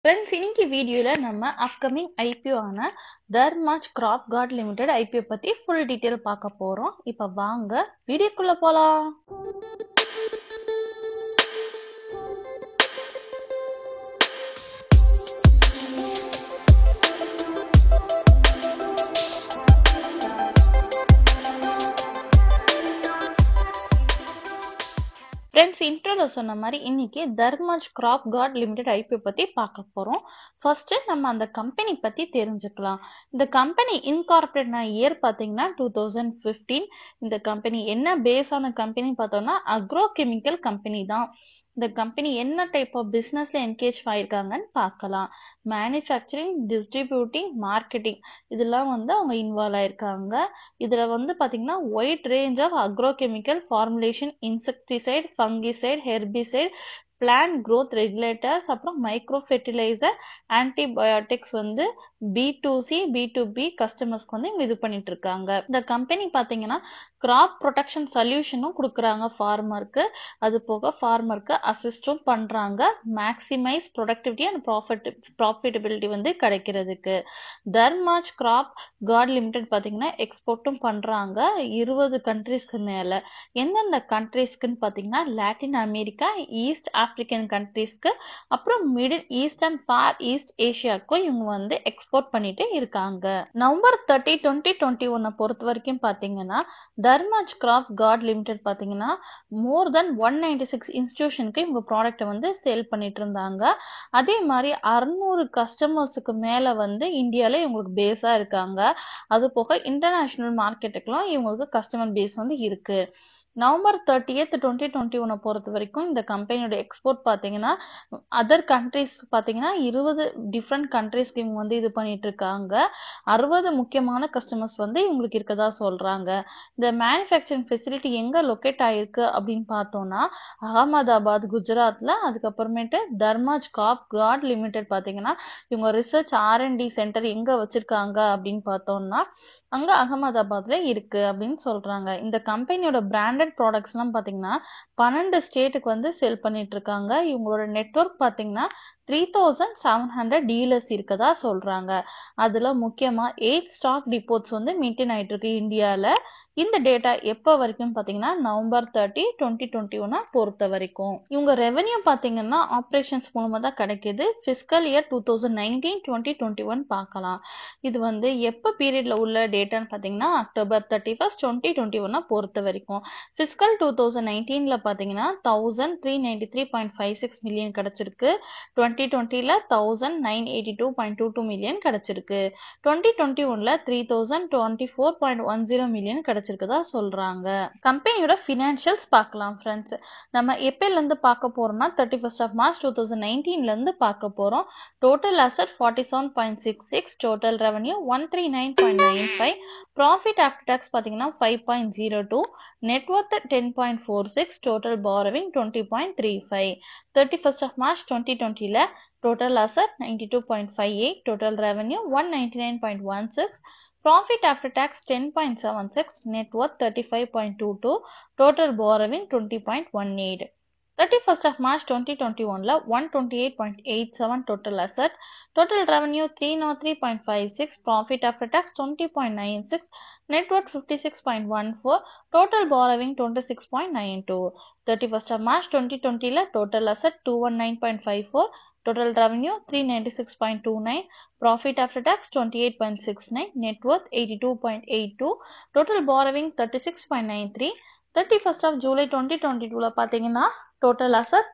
friends இன்னைக்கு வீடியோவில் நம்ம அப்கமிங் ஐபிஓ ஆன Dharmaj Crop card Limited IPO பற்றி ஃபுல் டீட்டெயில் பார்க்க போகிறோம் இப்போ வாங்க வீடியோக்குள்ளே போகலாம் ஃப்ரெண்ட்ஸ் இன்ட்ரோவில் சொன்ன மாதிரி இன்னைக்கு Dharmaj Crop card Limited IPO பற்றி பார்க்க போகிறோம் ஃபர்ஸ்ட் நம்ம அந்த கம்பெனி பற்றி தெரிஞ்சுக்கலாம் இந்த கம்பெனி இன்கார்பரேட் இயர் பார்த்தீங்கன்னா டூ தௌசண்ட் ஃபிஃப்டீன் இந்த கம்பெனி என்ன பேஸ் ஆன கம்பெனி பார்த்தோம்னா அக்ரோ கெமிக்கல் கம்பெனி தான் இந்த கம்பெனி என்ன டைப் ஆஃப் பிஸ்னஸில் என்கேஜ் ஆயிருக்காங்கன்னு பார்க்கலாம் மேனுஃபேக்சரிங் டிஸ்ட்ரிபியூட்டிங் மார்க்கெட்டிங் இதெல்லாம் வந்து அவங்க இன்வால்வ் ஆயிருக்காங்க இதில் வந்து பார்த்தீங்கன்னா wide range of agro chemical formulation insecticide fungicide herbicide plant growth regulators அப்புறம் மைக்ரோ ஃபெர்டிலைசர் ஆன்டிபயோட்டிக்ஸ் வந்து B to C B to B கஸ்டமர்ஸ்க்கு வந்து இவங்க இது பண்ணிட்டு இருக்காங்க இந்த கம்பெனி பார்த்தீங்கன்னா கிராப் ப்ரொடெக்ஷன் சொல்யூஷனும் கொடுக்குறாங்க ஃபார்மருக்கு அது போக ஃபார்மருக்கு அசிஸ்டும் பண்ணுறாங்க maximise productivity and profit profitability வந்து கிடைக்கிறதுக்கு தர்மாஜ் கிராப் கார்ட் லிமிடெட் பார்த்தீங்கன்னா எக்ஸ்போர்ட்டும் பண்ணுறாங்க இருபது கண்ட்ரீஸ்க்கு மேலே எந்தெந்த கண்ட்ரீஸ்க்குன்னு பார்த்தீங்கன்னா லாட்டின் அமெரிக்கா ஈஸ்ட் ஆப்பிரிக்கன் கண்ட்ரீஸ்க்கு அப்புறம் middle east and far east ஏஷியாவுக்கும் இவங்க வந்து எக்ஸ்போர்ட் பண்ணிட்டு இருக்காங்க நவம்பர் தேர்ட்டி டுவெண்ட்டி டுவெண்ட்டி ஒன்னை பொறுத்த வரைக்கும் பார்த்தீங்கன்னா தர்மாஜ் கிராப் கார்ட் லிமிடெட் பார்த்தீங்கன்னா more then one ninety six இன்ஸ்டியூஷனுக்கு இவங்க ப்ராடக்ட்டை வந்து சேல் பண்ணிட்டு இருந்தாங்க அதே மாதிரி அறுநூறு கஸ்டமர்ஸுக்கு மேலே வந்து இந்தியாவில் இவங்களுக்கு பேஸாக இருக்காங்க அது போக இன்டர்நேஷ்னல் மார்க்கெட்டுக்கெலாம் இவங்களுக்கு கஸ்டமர் பேஸ் வந்து இருக்குது நவம்பர் தேர்ட்டியத் டுவெண்ட்டி டுவெண்ட்டி ஒன்னை பொறுத்த வரைக்கும் இந்த கம்பெனியோட எக்ஸ்போர்ட் பார்த்தீங்கன்னா அதர் கண்ட்ரிஸ் பார்த்தீங்கன்னா இருபது டிஃப்ரெண்ட் கண்ட்ரிஸ்க்கு இவங்க வந்து இது பண்ணிட்டு இருக்காங்க அறுபது முக்கியமான கஸ்டமர்ஸ் வந்து இவங்களுக்கு இருக்கதா சொல்கிறாங்க இந்த மேனுஃபேக்சரிங் ஃபெசிலிட்டி எங்கே லொக்கேட் ஆகிருக்கு அப்படின்னு பார்த்தோன்னா அகமதாபாத் குஜராத்தில் அதுக்கப்புறமேட்டு தர்மாஜ் காப் கார்ட் லிமிடெட் பார்த்தீங்கன்னா இவங்க ரிசர்ச் ஆர்என்டி சென்டர் எங்கே வச்சுருக்காங்க அப்படின்னு பார்த்தோம்னா அங்கே அகமதாபாத்தில் இருக்குது அப்படின்னு சொல்கிறாங்க இந்த கம்பெனியோட பிராண்டட் ப்ராடக்ட்ஸ்லாம் பார்த்தீங்கன்னா பன்னெண்டு ஸ்டேட்டுக்கு வந்து செல் பண்ணிட்டு இருக்காங்க இவங்களோட நெட்ஒர்க் பார்த்தீங்கன்னா three thousand seven hundred dealers இருக்கதா சொல்கிறாங்க அதில் முக்கியமாக எயிட் ஸ்டாக் டிப்போட்ஸ் வந்து மெயின்டைன் ஆகிட்டு இருக்கு இந்தியாவில் இந்த டேட்டா எப்போ வரைக்கும் பார்த்தீங்கன்னா நவம்பர் தேர்ட்டி டுவெண்ட்டி டுவெண்ட்டி ஒன்னா பொறுத்த வரைக்கும் இவங்க ரெவன்யூ பார்த்தீங்கன்னா ஆப்ரேஷன்ஸ் மூலமாக தான் கிடைக்கிது fiscal year two thousand nineteen twenty twenty one பார்க்கலாம் இது வந்து எப்போ பீரியடில் உள்ள டேட்டான்னு பார்த்தீங்கன்னா October thirty first twenty twenty ஒன்னா பொறுத்த வரைக்கும் ஃபிஸ்கல் டூ தௌசண்ட் நைன்டீனில் பார்த்தீங்கன்னா thousand three ninety three point five six million கிடச்சிருக்கு டுவெண்ட்டி டுவெண்ட்டியில் thousand nine eighty two point two two million கிடச்சிருக்கு டுவெண்ட்டி டுவெண்ட்டி ஒனில் three thousand twenty four point one zero million கிடச்சிருக்குதா சொல்கிறாங்க கம்பெனியோட ஃபினான்ஷியல்ஸ் பார்க்கலாம் ஃப்ரெண்ட்ஸ் நம்ம எப்போலேருந்து பார்க்க போகிறோம்னா thirty first of March two thousand நைன்டீன்லேருந்து பார்க்க போகிறோம் total asset forty seven point six six total revenue one three nine point nine five profit after tax பார்த்தீங்கன்னா five point zero two net worth ten point four six total borrowing twenty point three five thirty first of March twenty டுவெண்ட்டியில் total asset 92.58 total revenue 199.16 profit after tax 10.76 net worth 35.22 total borrowing 20.18 31st of March 2021 ல 128.87 total asset total revenue 303.56 profit after tax 20.96 net worth 56.14 total borrowing 26.92 31st of March 2020 ல total asset 219.54 total revenue 396.29 profit after tax 28.69 net worth 82.82 total borrowing 36.93 31st of July 2022 பார்த்தீங்கன்னா total asset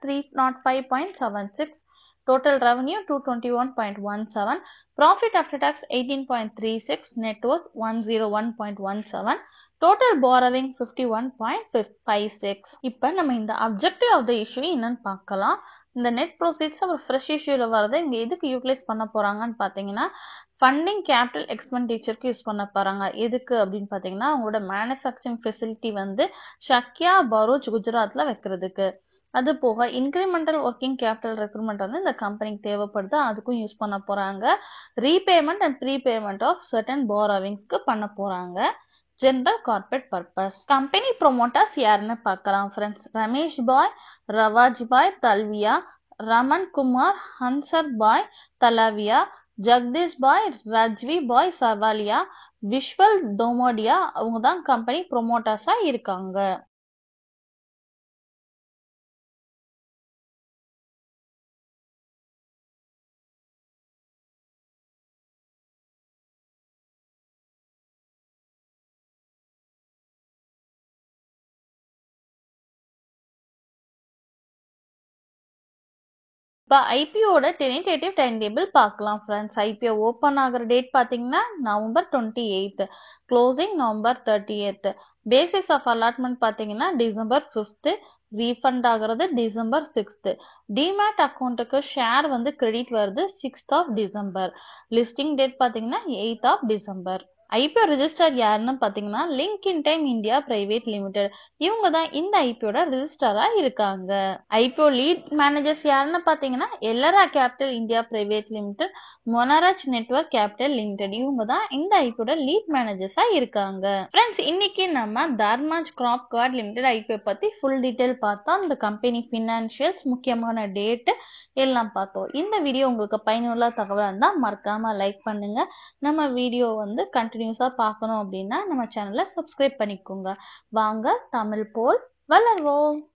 305.76 total revenue 221.17 profit after tax 18.36 net worth 101.17 total borrowing 51.56 இப்போ நம்ம இந்த objective of the issue என்னன்னு பார்க்கலாம் இந்த net ப்ரோசீட்ஸ் அப்புறம் fresh இஷ்யூவில் வரதை இங்கே எதுக்கு யூட்டிலைஸ் பண்ண போகிறாங்கன்னு பார்த்தீங்கன்னா ஃபண்டிங் கேபிட்டல் எக்ஸ்பெண்டிச்சருக்கு யூஸ் பண்ண போகிறாங்க எதுக்கு அப்படின்னு பார்த்தீங்கன்னா அவங்களோட மேனுஃபேக்சரிங் ஃபெசிலிட்டி வந்து ஷக்கியா பரோச் குஜராத்தில் வைக்கிறதுக்கு அது போக இன்க்ரிமெண்டல் ஒர்க்கிங் கேபிட்டல் ரெக்ரூட்மெண்ட் வந்து இந்த கம்பெனிக்கு தேவைப்படுது அதுக்கும் யூஸ் பண்ண போகிறாங்க repayment and prepayment of certain போராவிங்ஸ்க்கு பண்ண போகிறாங்க general corporate purpose company promoters யாருன்னு பார்க்கலாம் ஃப்ரெண்ட்ஸ் ரமேஷ் பாய் ரவாஜ் பாய் தல்வியா ரமன் குமார் ஹன்சர் பாய் தலாவியா ஜெகதீஷ் பாய் ரஜ்வி பாய் சவாலியா விஷுவல் தோமோடியா அவங்க தான் கம்பெனி ப்ரொமோட்டர்ஸா இருக்காங்க இப்போ ஐபிஓட டெனிடேட்டிவ் டைம் டேபிள் பார்க்கலாம் ஃப்ரெண்ட்ஸ் ஐபிஓ ஓப்பன் ஆகிற டேட் பார்த்தீங்கன்னா November twenty eighth closing November thirty eighth basis of allotment பார்த்தீங்கன்னா டிசம்பர் ஃபிஃப்த்து ரீஃபண்ட் ஆகிறது டிசம்பர் சிக்ஸ்த்து டிமேட் அக்கௌண்ட்டுக்கு ஷேர் வந்து கிரெடிட் வருது sixth of December listing date பார்த்தீங்கன்னா eighth of December IPO register யாருன்னு பார்த்தீங்கன்னா link in time India private limited இவங்க தான் இந்த ஐபிஓட ரிஜிஸ்டரா இருக்காங்க ஐபிஓ லீட் மேனேஜர்ஸ் யாருன்னு பார்த்தீங்கன்னா Elara capital India private limited monarch network capital limited இவங்க தான் இந்த ஐபிஓட லீட் மேனேஜர்ஸா இருக்காங்க ஃப்ரெண்ட்ஸ் இன்னைக்கு நம்ம Dharmaj crop guard limited IPO பத்தி ஃபுல் டீட்டெயில் பார்த்தோம் இந்த கம்பெனி ஃபினான்ஷியல்ஸ் முக்கியமான டேட்டு எல்லாம் பார்த்தோம் இந்த வீடியோ உங்களுக்கு பயனுள்ள தகவலாக இருந்தால் மறக்காம லைக் பண்ணுங்க நம்ம வீடியோ வந்து கண்டினியூஸாக பார்க்கணும் அப்படின்னா நம்ம சேனலை சப்ஸ்கிரைப் பண்ணிக்கோங்க வாங்க தமிழ் போல் வளர்வோம்